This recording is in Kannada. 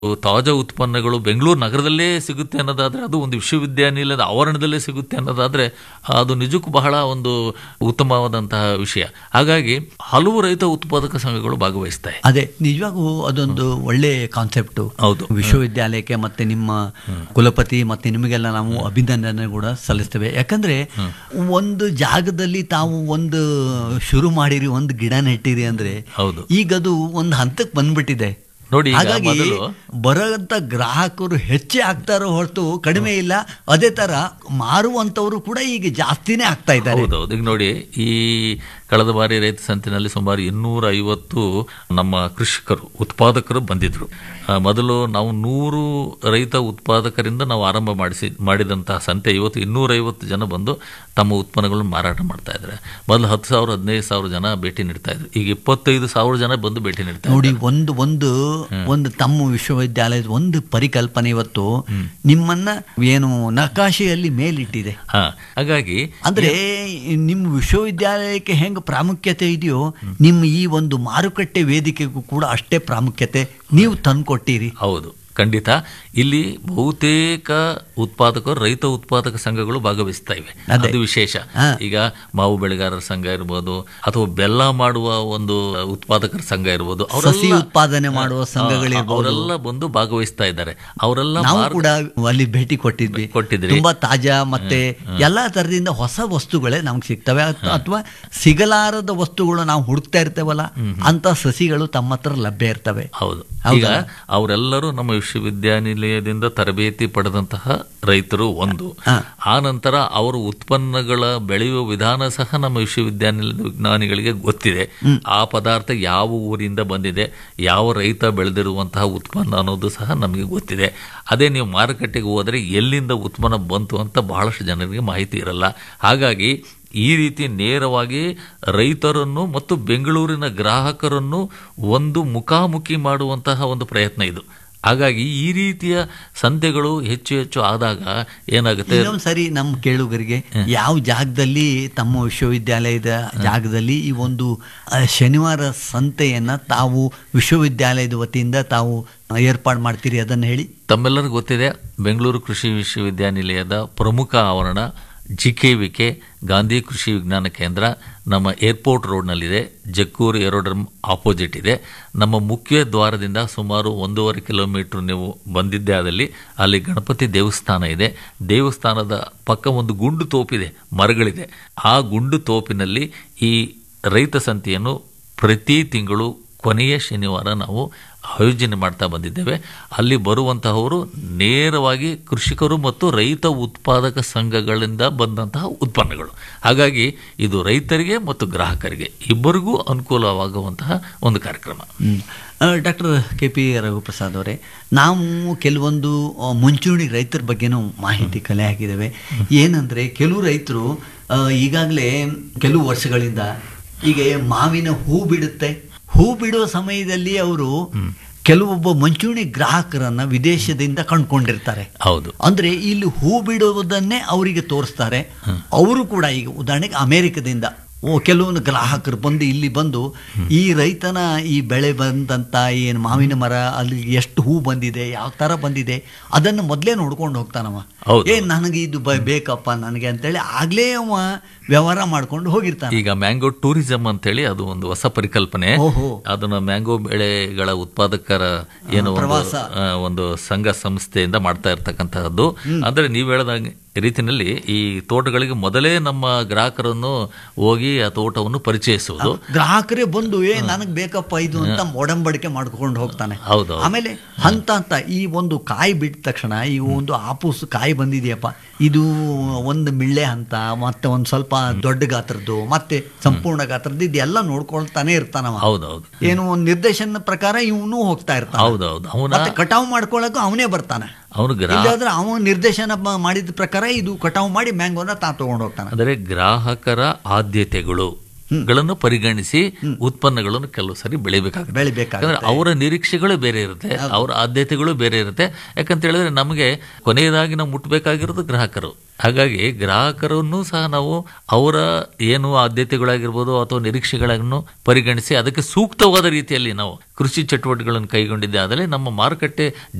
ತಾಜಾ ಉತ್ಪನ್ನಗಳು ಬೆಂಗಳೂರು ನಗರದಲ್ಲೇ ಸಿಗುತ್ತೆ ಅನ್ನೋದಾದ್ರೆ ಅದು ಒಂದು ವಿಶ್ವವಿದ್ಯಾನಿಲಯದ ಆವರಣದಲ್ಲೇ ಸಿಗುತ್ತೆ ಅನ್ನೋದಾದ್ರೆ ಅದು ನಿಜಕ್ಕೂ ಬಹಳ ಒಂದು ಉತ್ತಮವಾದಂತಹ ವಿಷಯ ಹಾಗಾಗಿ ಹಲವು ರೈತ ಉತ್ಪಾದಕ ಸಂಘಗಳು ಭಾಗವಹಿಸ್ತಾ ಇದೆ ಅದೇ ನಿಜವಾಗೂ ಅದೊಂದು ಒಳ್ಳೆ ಕಾನ್ಸೆಪ್ಟು ಹೌದು. ವಿಶ್ವವಿದ್ಯಾಲಯಕ್ಕೆ ಮತ್ತೆ ನಿಮ್ಮ ಕುಲಪತಿ ಮತ್ತೆ ನಿಮಗೆಲ್ಲ ನಾವು ಅಭಿನಂದನೆ ಕೂಡ ಸಲ್ಲಿಸ್ತೇವೆ ಯಾಕಂದ್ರೆ ಒಂದು ಜಾಗದಲ್ಲಿ ತಾವು ಒಂದು ಶುರು ಮಾಡಿರಿ ಒಂದು ಗಿಡ ನೆಟ್ಟಿರಿ ಅಂದ್ರೆ ಹೌದು. ಈಗ ಅದು ಒಂದು ಹಂತಕ್ಕೆ ಬಂದ್ಬಿಟ್ಟಿದೆ ನೋಡಿ ಈಗ ಹಾಗಾಗಿ ಮೊದಲು ಬರೋಂಥ ಗ್ರಾಹಕರು ಹೆಚ್ಚೇ ಆಗ್ತಾರೋ ಹೊರತು ಕಡಿಮೆ ಇಲ್ಲ ಅದೇ ತರ ಮಾರುವಂತವರು ಕೂಡ ಈಗ ಜಾಸ್ತಿನೇ ಆಗ್ತಾ ಇದ್ದಾರೆ ಹೌದೌದು ಈಗ ನೋಡಿ ಈ ಕಳೆದ ಬಾರಿ ರೈತ ಸಂತಿನಲ್ಲಿ ಸುಮಾರು ಇನ್ನೂರ ಐವತ್ತು ನಮ್ಮ ಕೃಷಿಕರು ಉತ್ಪಾದಕರು ಬಂದಿದ್ರು ಆ, ಮೊದಲು ನಾವು ನೂರು ರೈತ ಉತ್ಪಾದಕರಿಂದ ನಾವು ಆರಂಭ ಮಾಡಿಸಿ ಮಾಡಿದಂತಹ ಸಂತೆ ಇವತ್ತು ಇನ್ನೂರೈವತ್ತು ಜನ ಬಂದು ತಮ್ಮ ಉತ್ಪನ್ನಗಳನ್ನು ಮಾರಾಟ ಮಾಡ್ತಾ ಇದ್ದಾರೆ ಮೊದಲು ಹತ್ತು ಸಾವಿರ ಹದಿನೈದು ಸಾವಿರ ಜನ ಭೇಟಿ ನೀಡ್ತಾ ಇದ್ರು ಈಗ ಇಪ್ಪತ್ತೈದು ಸಾವಿರ ಜನ ಬಂದು ಭೇಟಿ ನೀಡ್ತಾ ಇದ್ದಾರೆ ನೋಡಿ ಒಂದು ಒಂದು ಒಂದು ತಮ್ಮ ವಿಶ್ವವಿದ್ಯಾಲಯದ ಒಂದು ಪರಿಕಲ್ಪನೆ ಇವತ್ತು ನಿಮ್ಮನ್ನ ಏನು ನಕಾಶೆಯಲ್ಲಿ ಮೇಲಿಟ್ಟಿದೆ ಹಾ ಹಾಗಾಗಿ ಅಂದ್ರೆ ನಿಮ್ಮ ವಿಶ್ವವಿದ್ಯಾಲಯಕ್ಕೆ ಹೆಂಗ ಪ್ರಾಮುಖ್ಯತೆ ಇದೆಯೋ ನಿಮ್ಮ ಈ ಒಂದು ಮಾರುಕಟ್ಟೆ ವೇದಿಕೆಗೂ ಕೂಡ ಅಷ್ಟೇ ಪ್ರಾಮುಖ್ಯತೆ ನೀವು ತಂದ್ಕೊಟ್ಟಿರಿ ಹೌದು ಖಂಡಿತ ಇಲ್ಲಿ ಬಹುತೇಕ ಉತ್ಪಾದಕರು ರೈತ ಉತ್ಪಾದಕ ಸಂಘಗಳು ಭಾಗವಹಿಸ್ತಾ ಇವೆ ಅದೇ. ಅದು ವಿಶೇಷ ಹಾ. ಈಗ ಮಾವು ಬೆಳೆಗಾರರ ಸಂಘ ಇರ್ಬೋದು ಅಥವಾ ಬೆಲ್ಲ ಮಾಡುವ ಒಂದು ಉತ್ಪಾದಕರ ಸಂಘ ಇರ್ಬೋದು ಸಸಿ ಉತ್ಪಾದನೆ ಮಾಡುವ ಸಂಘಗಳಿರ್ಬೋದು. ಅವರೆಲ್ಲ ಬಂದು ಭಾಗವಹಿಸ್ತಾ ಇದ್ದಾರೆ ಅವರೆಲ್ಲ ನಾವು ಮಾರ್- ಕೂಡ ಅಲ್ಲಿ ಭೇಟಿ ಕೊಟ್ಟಿದ್ವಿ ಕೊಟ್ಟಿದ್ರಿ. ತುಂಬಾ ತಾಜಾ ಮತ್ತೆ ಎಲ್ಲಾ ತರದಿಂದ ಹೊಸ ವಸ್ತುಗಳೇ ನಮ್ಗೆ ಸಿಗ್ತವೆ ಅಥವಾ ಸಿಗಲಾರದ ವಸ್ತುಗಳು ನಾವು ಹುಡುಕ್ತಾ ಇರ್ತೇವಲ್ಲ ಅಂತ ಸಸಿಗಳು ತಮ್ಮ ಹತ್ರ ಲಭ್ಯ ಇರ್ತವೆ ಹೌದು ಹೌದಾ? ಈಗ ಅವರೆಲ್ಲರೂ ನಮ್ಮ ವಿಶ್ವವಿದ್ಯಾನಿಲಯದಿಂದ ತರಬೇತಿ ಪಡೆದಂತಹ ರೈತರು ಒಂದು ಹಾ. ಆ ನಂತರ ಅವರ ಉತ್ಪನ್ನಗಳ ಬೆಳೆಯುವ ವಿಧಾನ ಸಹ ನಮ್ಮ ವಿಶ್ವವಿದ್ಯಾನಿಲಯದ ವಿಜ್ಞಾನಿಗಳಿಗೆ ಗೊತ್ತಿದೆ ಆ ಪದಾರ್ಥ ಯಾವ ಊರಿಂದ ಬಂದಿದೆ ಯಾವ ರೈತ ಬೆಳೆದಿರುವಂತಹ ಉತ್ಪನ್ನ ಅನ್ನೋದು ಸಹ ನಮಗೆ ಗೊತ್ತಿದೆ ಅದೇ ನೀವು ಮಾರುಕಟ್ಟೆಗೆ ಹೋದರೆ ಎಲ್ಲಿಂದ ಉತ್ಪನ್ನ ಬಂತು ಅಂತ ಬಹಳಷ್ಟು ಜನರಿಗೆ ಮಾಹಿತಿ ಇರಲ್ಲ ಹಾಗಾಗಿ ಈ ರೀತಿ ನೇರವಾಗಿ ರೈತರನ್ನು ಮತ್ತು ಬೆಂಗಳೂರಿನ ಗ್ರಾಹಕರನ್ನು ಒಂದು ಮುಖಾಮುಖಿ ಮಾಡುವಂತಹ ಒಂದು ಪ್ರಯತ್ನ ಇದು ಹಾಗಾಗಿ ಈ ರೀತಿಯ ಸಂತೆಗಳು ಹೆಚ್ಚು ಹೆಚ್ಚು ಆದಾಗ ಏನಾಗುತ್ತೆ ಇನ್ನೊಂದು ಸರಿ ನಮ್ಮ ಕೇಳುಗರಿಗೆ ಯಾವ ಜಾಗದಲ್ಲಿ ತಮ್ಮ ವಿಶ್ವವಿದ್ಯಾಲಯದ ಜಾಗದಲ್ಲಿ ಈ ಒಂದು ಆ, ಶನಿವಾರ ಸಂತೆಯನ್ನ ತಾವು ವಿಶ್ವವಿದ್ಯಾಲಯದ ವತಿಯಿಂದ ತಾವು ಏರ್ಪಾಡು ಮಾಡ್ತೀರಿ ಅದನ್ನು ಹೇಳಿ ತಮ್ಮೆಲ್ಲರಿಗೂ ಗೊತ್ತಿದೆ ಬೆಂಗಳೂರು ಕೃಷಿ ವಿಶ್ವವಿದ್ಯಾನಿಲಯದ ಪ್ರಮುಖ ಆವರಣ G K V K Gandhi ಕೃಷಿ ವಿಜ್ಞಾನ ಕೇಂದ್ರ ನಮ್ಮ ಏರ್ಪೋರ್ಟ್ ರೋಡ್ನಲ್ಲಿದೆ ಜಕ್ಕೂರು ಏರೋಡ್ರಮ್ ಆಪೋಸಿಟ್ ಇದೆ ನಮ್ಮ ಮುಖ್ಯ ದ್ವಾರದಿಂದ ಸುಮಾರು ಒಂದೂವರೆ ಕಿಲೋಮೀಟರ್ ನೀವು ಬಂದಿದ್ದೇ ಆದಲ್ಲಿ ಅಲ್ಲಿ ಗಣಪತಿ ದೇವಸ್ಥಾನ ಇದೆ ದೇವಸ್ಥಾನದ ಪಕ್ಕ ಒಂದು ಗುಂಡು ತೋಪಿದೆ ಮರಗಳಿದೆ ಆ ಗುಂಡು ತೋಪಿನಲ್ಲಿ ಈ ರೈತ ಸಂತೆಯನ್ನು ಪ್ರತಿ ತಿಂಗಳು ಕೊನೆಯ ಶನಿವಾರ ನಾವು ಆಯೋಜನೆ ಮಾಡ್ತಾ ಬಂದಿದ್ದೇವೆ ಅಲ್ಲಿ ಬರುವಂತಹವರು ನೇರವಾಗಿ ಕೃಷಿಕರು ಮತ್ತು ರೈತ ಉತ್ಪಾದಕ ಸಂಘಗಳಿಂದ ಬಂದಂತಹ ಉತ್ಪನ್ನಗಳು ಹಾಗಾಗಿ ಇದು ರೈತರಿಗೆ ಮತ್ತು ಗ್ರಾಹಕರಿಗೆ ಇಬ್ಬರಿಗೂ ಅನುಕೂಲವಾಗುವಂತಹ ಒಂದು ಕಾರ್ಯಕ್ರಮ ಡಾಕ್ಟರ್ ಕೆ ಪಿ ರಘುಪ್ರಸಾದ್ ಅವರೇ ನಾವು ಕೆಲವೊಂದು ಆ, ಮುಂಚೂಣಿ ರೈತರ ಬಗ್ಗೆನೂ ಮಾಹಿತಿ ಕಲೆ ಹಾಕಿದ್ದೇವೆ ಏನಂದರೆ ಕೆಲವು ರೈತರು ಈಗಾಗಲೇ ಕೆಲವು ವರ್ಷಗಳಿಂದ ಈಗ ಮಾವಿನ ಹೂ ಬಿಡುತ್ತೆ ಹೂ ಬಿಡುವ ಸಮಯದಲ್ಲಿ ಅವರು ಕೆಲವೊಬ್ಬ ಮುಂಚೂಣಿ ಗ್ರಾಹಕರನ್ನ ವಿದೇಶದಿಂದ ಕಂಡುಕೊಂಡಿರ್ತಾರೆ ಹೌದು ಅಂದ್ರೆ ಇಲ್ಲಿ ಹೂ ಬಿಡುವುದನ್ನೇ ಅವರಿಗೆ ತೋರಿಸ್ತಾರೆ ಅವರು ಕೂಡ ಈಗ ಉದಾಹರಣೆಗೆ ಅಮೆರಿಕದಿಂದ ಓ ಕೆಲವೊಂದು ಗ್ರಾಹಕರು ಬಂದು ಇಲ್ಲಿ ಬಂದು ಈ ರೈತನ ಈ ಬೆಳೆ ಬಂದಂತ ಏನು ಮಾವಿನ ಮರ ಅಲ್ಲಿ ಎಷ್ಟು ಹೂ ಬಂದಿದೆ ಯಾವ ತರ ಬಂದಿದೆ ಅದನ್ನು ಮೊದಲೇ ನೋಡ್ಕೊಂಡು ಹೋಗ್ತಾನವ ಹೌದು. ಏ ನನಗೆ ಇದು ಬ- ಬೇಕಪ್ಪ ನನಗೆ ಅಂತೇಳಿ ಆಗ್ಲೇ ಅವ ವ್ಯವಹಾರ ಮಾಡ್ಕೊಂಡು ಹೋಗಿರ್ತಾನೆ ಈಗ ಮ್ಯಾಂಗೋ ಟೂರಿಸಂ ಅಂತೇಳಿ ಅದು ಒಂದು ಹೊಸ ಪರಿಕಲ್ಪನೆ ಓಹೋ. ಅದನ್ನ ಮ್ಯಾಂಗೋ ಬೆಳೆಗಳ ಉತ್ಪಾದಕರ ಏನು ಒಂದು, ಪ್ರವಾಸ. ಆ, ಒಂದು ಸಂಘ ಸಂಸ್ಥೆಯಿಂದ ಮಾಡ್ತಾ ಇರ್ತಕ್ಕಂತಹದ್ದು ಅಂದ್ರೆ ನೀವು ಹೇಳಿದ ರೀತಿನಲ್ಲಿ ಈ ತೋಟಗಳಿಗೆ ಮೊದಲೇ ನಮ್ಮ ಗ್ರಾಹಕರನ್ನು ಹೋಗಿ ಆ ತೋಟವನ್ನು ಪರಿಚಯಿಸುವುದು ಗ್ರಾಹಕರೇ ಬಂದು ಏ ನನಗೆ ಬೇಕಪ್ಪ ಇದು ಅಂತ ಒಡಂಬಡಿಕೆ ಮಾಡ್ಕೊಂಡು ಹೋಗ್ತಾನೆ ಹೌದು ಆಮೇಲೆ ಹಂತ ಹಂತ ಈ ಒಂದು ಕಾಯಿ ಬಿಟ್ಟ ತಕ್ಷಣ ಈ ಒಂದು ಆಪೂಸ್ ಕಾಯಿ ಬಂದಿದೆಯಪ್ಪ ಇದು ಒಂದು ಮಿಳ್ಳೆ ಹಂತ ಮತ್ತೆ ಒಂದು ಸ್ವಲ್ಪ ದೊಡ್ಡ ಗಾತ್ರದ್ದು ಮತ್ತೆ ಸಂಪೂರ್ಣ ಗಾತ್ರದ್ದು ಇದೆಲ್ಲ ನೋಡ್ಕೊಳ್ತಾನೆ ಇರ್ತಾನವ ಹೌದೌದು ಏನು ಒಂದು ನಿರ್ದೇಶನ ಪ್ರಕಾರ ಇವನು ಹೋಗ್ತಾ ಇರ್ತಾನೆ ಹೌದೌದು ಅವನ ಮತ್ತೆ ಕಟಾವು ಮಾಡ್ಕೊಳಕ್ಕೂ ಅವನೇ ಬರ್ತಾನೆ ಅವನು ಗ್ರಾ ಇಲ್ಲಾಂದ್ರೆ ಅವನು ನಿರ್ದೇಶನ ಮ- ಮಾಡಿದ ಪ್ರಕಾರ ಇದು ಕಟಾವು ಮಾಡಿ ಮ್ಯಾಂಗೋನ ತಾ ತಗೊಂಡು ಹೋಗ್ತಾನೆ ಅಂದರೆ ಗ್ರಾಹಕರ ಆದ್ಯತೆಗಳು ಗಳನ್ನು ಪರಿಗಣಿಸಿ ಉತ್ಪನ್ನಗಳನ್ನು ಕೆಲವು ಸರಿ ಬೆಳಿಬೇಕಾಗುತ್ತೆ ಬೆಳಿಬೇಕಾಗುತ್ತೆ. ಯಾಕಂದ್ರೆ ಅವರ ನಿರೀಕ್ಷೆಗಳು ಬೇರೆ ಇರುತ್ತೆ ಅವರ ಆದ್ಯತೆಗಳು ಬೇರೆ ಇರುತ್ತೆ ಯಾಕಂತ ಹೇಳಿದ್ರೆ ನಮಗೆ ಕೊನೆಯದಾಗಿ ನಾವು ಮುಟ್ಟಬೇಕಾಗಿರೋದು ಗ್ರಾಹಕರು ಹಾಗಾಗಿ ಗ್ರಾಹಕರನ್ನು ಸಹ ನಾವು ಅವರ ಏನು ಆದ್ಯತೆಗಳಾಗಿರ್ಬೋದು ಅಥವಾ ನಿರೀಕ್ಷೆಗಳನ್ನು ಪರಿಗಣಿಸಿ ಅದಕ್ಕೆ ಸೂಕ್ತವಾದ ರೀತಿಯಲ್ಲಿ ನಾವು ಕೃಷಿ ಚಟುವಟಿಕೆಗಳನ್ನು ಕೈಗೊಂಡಿದ್ದೆ ಆದರೆ ನಮ್ಮ ಮಾರುಕಟ್ಟೆ